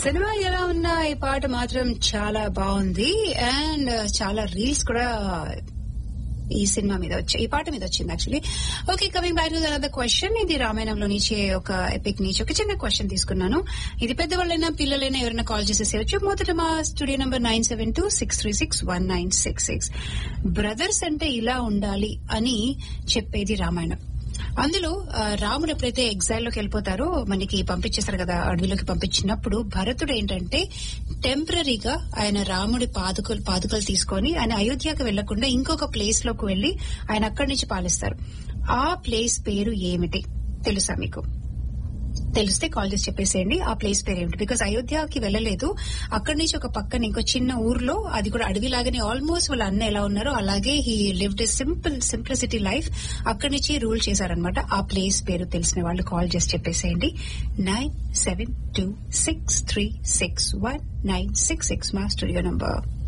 cinema ఎలా ఉన్నా ఈ పాట మాత్రం చాలా బాగుంది అండ్ చాలా రీల్స్ కూడా ఈ సినిమా మీద వచ్చాయి ఈ పాట మీద వచ్చింది actually okay coming back to another question ఇది రామాయణంలో నుంచి ఒక ఎపిక్ నుంచి ఒక చిన్న క్వశ్చన్ తీసుకున్నాను ఇది పెద్దవాళ్ళైనా పిల్లలైనా ఎవరైనా కాల్ చేసేసేయచ్చు మొదట మా studio number nine seven two six three six one nine six six brothers అంటే ఇలా ఉండాలి అని చెప్పేది రామాయణం అందులో ఆ, రాముడు ఎప్పుడైతే ఎగ్జైల్ లోకి వెళ్ళిపోతారో మనకి పంపించేస్తారు కదా అడవిలోకి పంపించినప్పుడు భరతుడు ఏంటంటే టెంపరీగా ఆయన రాముడి పాదుకలు పాదుకలు తీసుకొని ఆయన అయోధ్యకు వెళ్లకుండా ఇంకొక ప్లేస్ లోకి వెళ్లి ఆయన అక్కడి నుంచి పాలిస్తారు ఆ ప్లేస్ పేరు ఏమిటి తెలుసా మీకు తెలిస్తే కాల్ చేసి చెప్పేసేయండి ఆ ప్లేస్ పేరు ఏమిటి బికాస్ అయోధ్యకి వెళ్ళలేదు అక్కడి నుంచి ఒక పక్కన ఇంకో చిన్న ఊర్లో అది కూడా అడవిలాగానే ఆల్మోస్ట్ వాళ్ళ అన్న ఎలా ఉన్నారో అలాగే he lived simple simplicity life అక్కడి నుంచి రూల్ చేశారనమాట ఆ ప్లేస్ పేరు తెలిసిన వాళ్ళు కాల్ చేసి చెప్పేసేయండి nine seven two six three six one nine six six మా స్టూడియో నంబర్